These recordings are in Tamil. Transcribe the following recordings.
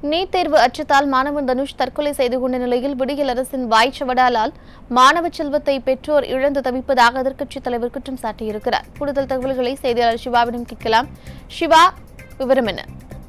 நீட் தேர்வு அச்சத்தால் மாணவன் தனுஷ் தற்கொலை செய்து கொண்ட நிலையில் விடியல் அரசின் வாய்ச்சவடாலால் மாணவ செல்வத்தை பெற்றோர் இழந்து தவிப்பதாக எதிர்க்கட்சித் தலைவர் குற்றம் சாட்டியிருக்கிறார் கூடுதல் தகவல்களை செய்தியாளர் சிவாவிடம் கேட்கலாம் சிவா விவரம் என்ன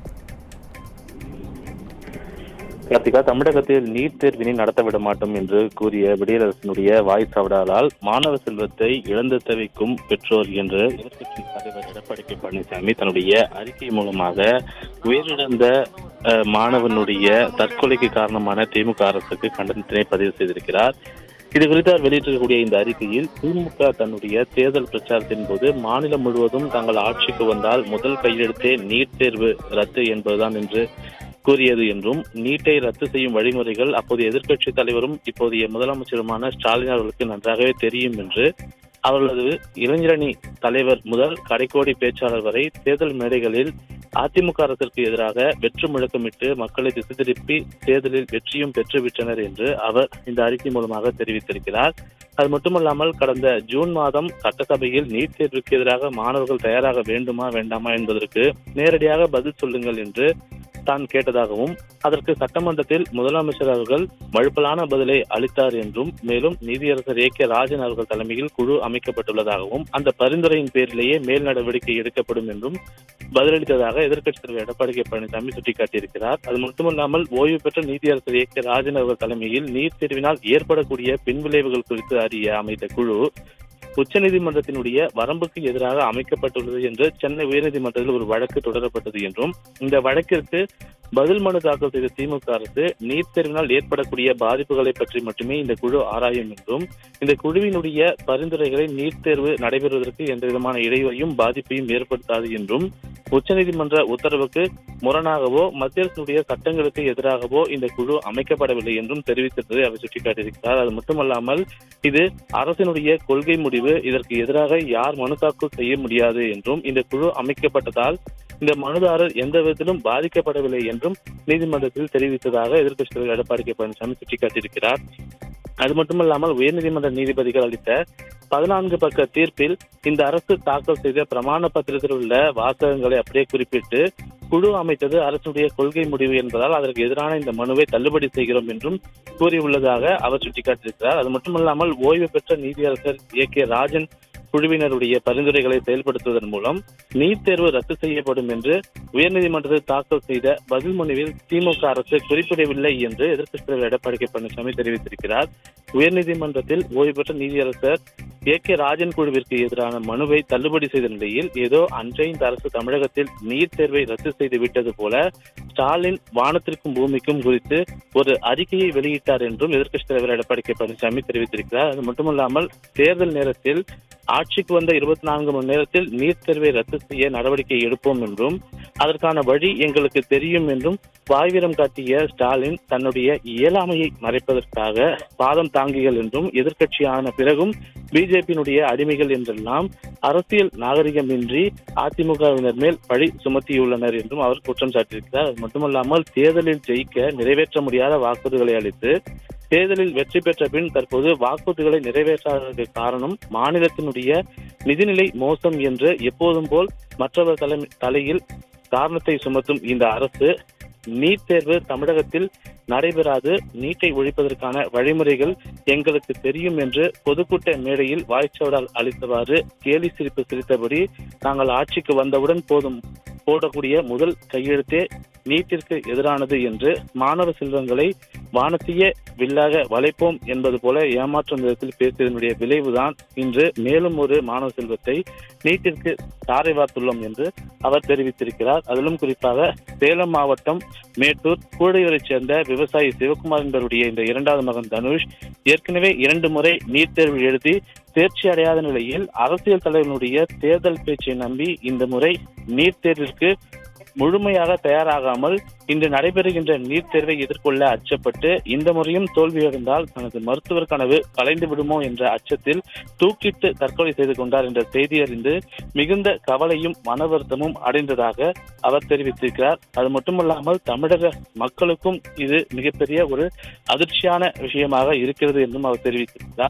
கார்த்திகா தமிழகத்தில் நீட் தேர்வினை நடத்த விட மாட்டோம் என்று கூறிய விடியரசனுடைய வாய் சவடாலால் மாணவ செல்வத்தை இழந்து தவிக்கும் பெற்றோர் என்று எதிர்க்கட்சி தலைவர் எடப்பாடி கே பழனிசாமி தன்னுடைய அறிக்கை மூலமாக உயிரிழந்த அஹ், மாணவனுடைய தற்கொலைக்கு காரணமான திமுக அரசுக்கு கண்டனத்தினை பதிவு செய்திருக்கிறார் இது குறித்து அவர் வெளியிட்டிருக்கக்கூடிய இந்த அறிக்கையில் திமுக தன்னுடைய தேர்தல் பிரச்சாரத்தின் போது மாநிலம் முழுவதும் தாங்கள் ஆட்சிக்கு வந்தால் முதல் கையெழுத்தே நீட் தேர்வு ரத்து என்பதுதான் என்று கூறியது என்றும் நீட்டை ரத்து செய்யும் வழிமுறைகள் அப்போது எதிர்க்கட்சி தலைவரும் இப்போதைய முதலமைச்சருமான ஸ்டாலின் அவர்களுக்கு நன்றாகவே தெரியும் என்று அவர்களது இளைஞரணி தலைவர் முதல் கடைக்கோடி பேச்சாளர் வரை தேர்தல் மேடைகளில் அதிமுக அரசிற்கு எதிராக வெற்று முழக்கமிட்டு மக்களை திசை திருப்பி தேர்தலில் வெற்றியும் பெற்றுவிட்டனர் என்று அவர் இந்த அறிக்கை மூலமாக தெரிவித்திருக்கிறார் அது மட்டுமல்லாமல் கடந்த ஜூன் மாதம் சட்டசபையில் நீட் தேர்வுக்கு எதிராக மாணவர்கள் தயாராக வேண்டுமா வேண்டாமா என்பதற்கு நேரடியாக பதில் சொல்லுங்கள் என்று தான் கேட்டதாகவும் அதற்கு சட்டமன்றத்தில் முதலமைச்சர் அவர்கள் மழுப்பலான பதிலை அளித்தார் என்றும் மேலும் நீதியரசர் ஏ கே ராஜன் அவர்கள் தலைமையில் குழு அமைக்கப்பட்டுள்ளதாகவும் அந்த பரிந்துரையின் பேரிலேயே மேல் நடவடிக்கை எடுக்கப்படும் என்றும் பதிலளித்ததாக எதிர்க்கட்சித் தலைவர் எடப்பாடி கே பழனிசாமி சுட்டிக்காட்டியிருக்கிறார் அது மட்டுமல்லாமல் ஓய்வு பெற்ற நீதியரசர் ஏ கே ராஜன் அவர்கள் தலைமையில் நீட் தேர்வினால் ஏற்படக்கூடிய பின்விளைவுகள் குறித்து அறிய அமைத்த குழு உச்சநீதிமன்றத்தினுடைய வரம்புக்கு எதிராக அமைக்கப்பட்டுள்ளது என்று சென்னை உயர்நீதிமன்றத்தில் ஒரு வழக்கு தொடரப்பட்டது என்றும் இந்த வழக்கிற்கு பதில் மனு தாக்கல் செய்த திமுக அரசு நீட் தேர்வினால் ஏற்படக்கூடிய பாதிப்புகளை பற்றி மட்டுமே இந்த குழு ஆராயும் என்றும் இந்த குழுவினுடைய பரிந்துரைகளை நீட் தேர்வு நடைபெறுவதற்கு எந்த விதமான இடையூறையும் பாதிப்பையும் ஏற்படுத்தாது என்றும் உச்சநீதிமன்ற உத்தரவுக்கு முரணாகவோ மத்திய அரசினுடைய சட்டங்களுக்கு எதிராகவோ இந்த குழு அமைக்கப்படவில்லை என்றும் தெரிவித்திருப்பதை அவர் சுட்டிக்காட்டியிருக்கிறார் அது மட்டுமல்லாமல் இது அரசினுடைய கொள்கை முடிவு இதற்கு எதிராக யார் மனு தாக்கல் செய்ய முடியாது என்றும் இந்த குழு அமைக்கப்பட்டதால் இந்த மனுதாரர் எந்த விதத்திலும் பாதிக்கப்படவில்லை என்றும் நீதிமன்றத்தில் தெரிவித்ததாக எதிர்க்கட்சித் தலைவர் எடப்பாடி கே பழனிசாமி சுட்டிக்காட்டியிருக்கிறார் அது மட்டுமல்லாமல் உயர்நீதிமன்ற நீதிபதிகள் அளித்த பதினான்கு பக்க தீர்ப்பில் இந்த அரசு தாக்கல் செய்த பிரமாண பத்திரத்தில் உள்ள வாசகங்களை அப்படியே குறிப்பிட்டு குழு அமைத்தது அரசுடைய கொள்கை முடிவு என்பதால் அதற்கு எதிரான இந்த மனுவை தள்ளுபடி செய்கிறோம் என்றும் கூறியுள்ளதாக அவர் சுட்டிக்காட்டியிருக்கிறார் அது மட்டுமல்லாமல் ஓய்வு பெற்ற நீதியரசர் ஏ கே ராஜன் குழுவினருடைய பரிந்துரைகளை செயல்படுத்துவதன் மூலம் நீட் தேர்வு ரத்து செய்யப்படும் என்று உயர்நீதிமன்றத்தில் தாக்கல் செய்த பதில் மனுவில் திமுக அரசு குறிப்பிடவில்லை என்று எதிர்க்கட்சித் தலைவர் எடப்பாடி கே பழனிசாமி தெரிவித்திருக்கிறார் உயர்நீதிமன்றத்தில் ஓய்வு பெற்ற நீதியரசர் ஏ கே ராஜன் குழுவிற்கு எதிரான மனுவை தள்ளுபடி செய்த நிலையில் ஏதோ அன்றைய இந்த அரசு தமிழகத்தில் நீட் தேர்வை ரத்து செய்து விட்டது போல ஸ்டாலின் வானத்திற்கும் பூமிக்கும் குறித்து ஒரு அறிக்கையை வெளியிட்டார் என்றும் எதிர்க்கட்சித் தலைவர் எடப்பாடி கே பழனிசாமி தெரிவித்திருக்கிறார் அது மட்டுமல்லாமல் தேர்தல் நேரத்தில் ஆட்சிக்கு வந்த இருபத்தி நான்கு மணி நேரத்தில் நீட் தேர்வை ரத்து செய்ய நடவடிக்கை எடுப்போம் என்றும் அதற்கான வழி எங்களுக்கு தெரியும் என்றும் வாய்வீரம் காட்டிய ஸ்டாலின் தன்னுடைய இயலாமையை மறைப்பதற்காக பாதம் தாங்கிகள் என்றும் எதிர்க்கட்சியான பிறகும் பிஜேபியினுடைய அடிமைகள் என்றெல்லாம் அரசியல் நாகரிகமின்றி அதிமுகவினர் மேல் பழி சுமத்தியுள்ளனர் என்றும் அவர் குற்றம் சாட்டியிருக்கிறார் அது மட்டுமல்லாமல் தேர்தலில் ஜெயிக்க நிறைவேற்ற முடியாத வாக்குறுதிகளை அளித்து தேர்தலில் வெற்றி பெற்ற பின் தற்போது வாக்குறுதிகளை நிறைவேற்றாததற்கு காரணம் மாநிலத்தினுடைய நிதிநிலை மோசம் என்று எப்போதும் போல் மற்றவர் தலைமை தலையில் காரணத்தை சுமத்தும் இந்த அரசு நீட் தேர்வு தமிழகத்தில் நடைபெறாது நீட்டை ஒழிப்பதற்கான வழிமுறைகள் எங்களுக்கு தெரியும் என்று பொதுக்கூட்ட மேடையில் வாய்ச்சவடால் அளித்தவாறு கேலி சிரிப்பு சிரித்தபடி நாங்கள் ஆட்சிக்கு வந்தவுடன் போதும் போடக்கூடிய முதல் கையெழுத்தே நீட்டிற்கு எதிரானது என்று மாணவ செல்வங்களை வானத்தையே வில்லாக வளைப்போம் என்பது போல ஏமாற்றும் விதத்தில் பேசியதனுடைய விளைவுதான் இன்று மேலும் ஒரு மாணவ செல்வத்தை நீட்டிற்கு தாரை வார்த்துள்ளோம் என்று அவர் தெரிவித்திருக்கிறார் அதிலும் குறிப்பாக சேலம் மாவட்டம் மேட்டூர் கூடையூரைச் சேர்ந்த விவசாயி சிவகுமார் என்பவருடைய இந்த இரண்டாவது மகன் தனுஷ் ஏற்கனவே இரண்டு முறை நீட் தேர்வு எழுதி தேர்ச்சி அடையாத நிலையில் அரசியல் தலைவனுடைய தேர்தல் பேச்சை நம்பி இந்த முறை நீட் தேர்விற்கு முழுமையாக தயாராகாமல் இன்று நடைபெறுகின்ற நீட் தேர்வை எதிர்கொள்ள அச்சப்பட்டு இந்த முறையும் தோல்வியடைந்தால் தனது மருத்துவர் கனவு கலைந்து விடுமோ என்ற அச்சத்தில் தூக்கிட்டு தற்கொலை செய்து கொண்டார் என்ற செய்தி அறிந்து மிகுந்த கவலையும் மன வருத்தமும் அடைந்ததாக அவர் தெரிவித்திருக்கிறார் அது மட்டுமல்லாமல் தமிழக மக்களுக்கும் இது மிகப்பெரிய ஒரு அதிர்ச்சியான விஷயமாக இருக்கிறது என்றும் அவர் தெரிவித்திருக்கிறார்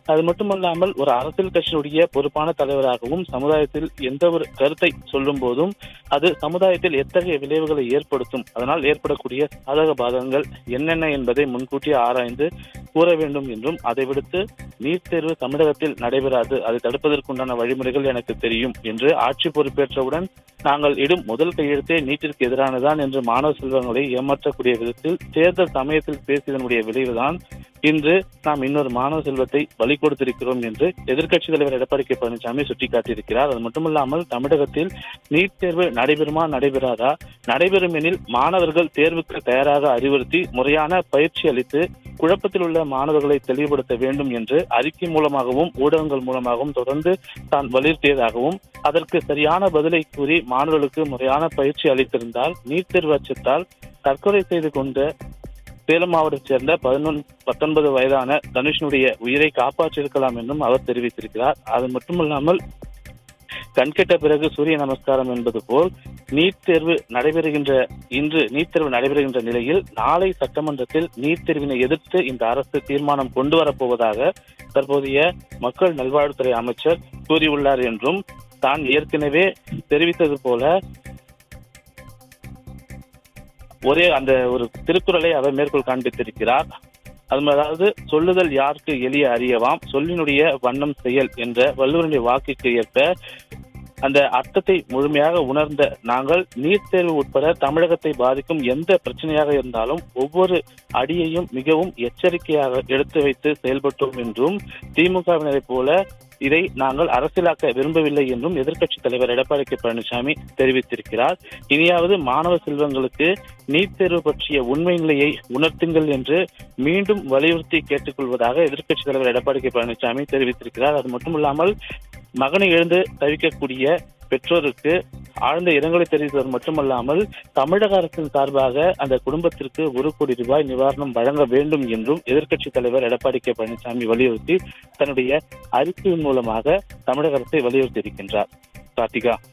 அது மட்டுமல்லாமல் ஒரு அரசியல் கட்சியினுடைய பொறுப்பான தலைவராகவும் சமுதாயத்தில் எந்த ஒரு கருத்தை சொல்லும் போதும் அது சமுதாயத்தில் எத்தகைய விளைவுகளை ஏற்படுத்தும் அதனால் ஏற்படக்கூடிய சாதக பாதகங்கள் என்னென்ன என்பதை முன்கூட்டியே ஆராய்ந்து கூற வேண்டும் என்றும் அதை விடுத்து நீட் தேர்வு தமிழகத்தில் நடைபெறாது அதை தடுப்பதற்குண்டான வழிமுறைகள் எனக்கு தெரியும் என்று ஆட்சி பொறுப்பேற்றவுடன் நாங்கள் இடும் முதல் கையெழுத்தே நீட்டிற்கு எதிரானதான் என்று மாணவ செல்வங்களை ஏமாற்றக்கூடிய விதத்தில் தேர்தல் சமயத்தில் பேசியதனுடைய விளைவுதான் இன்று நாம் இன்னொரு மாணவ செல்வத்தை பலி கொடுத்திருக்கிறோம் என்று எதிர்க்கட்சித் தலைவர் எடப்பாடி கே பழனிசாமி சுட்டிக்காட்டியிருக்கிறார் அது மட்டுமல்லாமல் தமிழகத்தில் நீட் தேர்வு நடைபெறுமா நடைபெறாதா நடைபெறும் எனில் மாணவர்கள் தேர்வுக்கு தயாராக அறிவுறுத்தி முறையான பயிற்சி அளித்து குழப்பத்தில் உள்ள மாணவர்களை தெளிவுபடுத்த வேண்டும் என்று அறிக்கை மூலமாகவும் ஊடகங்கள் மூலமாகவும் தொடர்ந்து தான் வலியுறுத்தியதாகவும் அதற்கு சரியான பதிலை கூறி மாணவர்களுக்கு முறையான பயிற்சி அளித்திருந்தால் நீட் தேர்வு அச்சத்தால் தற்கொலை செய்து கொண்ட சேலம் மாவட்டத்தைச் சேர்ந்த பதினொன்று பத்தொன்பது வயதான தனுஷனுடைய உயிரை காப்பாற்றியிருக்கலாம் என்றும் அவர் தெரிவித்திருக்கிறார் அது மட்டுமல்லாமல் கண்கெட்ட பிறகு சூரிய நமஸ்காரம் என்பது போல் நீட் தேர்வு நடைபெறுகின்ற இன்று நீட் தேர்வு நடைபெறுகின்ற நிலையில் நாளை சட்டமன்றத்தில் நீட் தேர்வினை எதிர்த்து இந்த அரசு தீர்மானம் கொண்டு வரப்போவதாக தற்போதைய மக்கள் நல்வாழ்வுத்துறை அமைச்சர் கூறியுள்ளார் என்றும் தான் ஏற்கனவே தெரிவித்தது போல ஒரே அந்த ஒரு திருக்குறளை அவர் மேற்கோள் காண்பித்திருக்கிறார் அது அதாவது சொல்லுதல் யாருக்கு எளிய அறியவாம் சொல்லினுடைய வண்ணம் செயல் என்ற வள்ளுவனுடைய வாக்குக்கு ஏற்ப அந்த அர்த்தத்தை முழுமையாக உணர்ந்த நாங்கள் நீட் தேர்வு உட்பட தமிழகத்தை பாதிக்கும் எந்த பிரச்சனையாக இருந்தாலும் ஒவ்வொரு அடியையும் மிகவும் எச்சரிக்கையாக எடுத்து வைத்து செயல்பட்டோம் என்றும் திமுகவினரை போல இதை நாங்கள் அரசியலாக்க விரும்பவில்லை என்றும் எதிர்க்கட்சித் தலைவர் எடப்பாடி கே பழனிசாமி தெரிவித்திருக்கிறார் இனியாவது மாணவ செல்வங்களுக்கு நீட் தேர்வு பற்றிய உண்மை நிலையை உணர்த்துங்கள் என்று மீண்டும் வலியுறுத்தி கேட்டுக்கொள்வதாக எதிர்க்கட்சித் தலைவர் எடப்பாடி கே பழனிசாமி தெரிவித்திருக்கிறார் அது மட்டுமில்லாமல் மகனை எழுந்து தவிக்கக்கூடிய பெற்றோருக்கு ஆழ்ந்த இரங்கலை தெரிவித்தது மட்டுமல்லாமல் தமிழக அரசின் சார்பாக அந்த குடும்பத்திற்கு ஒரு கோடி ரூபாய் நிவாரணம் வழங்க வேண்டும் என்றும் எதிர்க்கட்சித் தலைவர் எடப்பாடி கே பழனிசாமி வலியுறுத்தி தன்னுடைய அறிக்கையின் மூலமாக தமிழக அரசை வலியுறுத்தி இருக்கின்றார் கார்த்திகா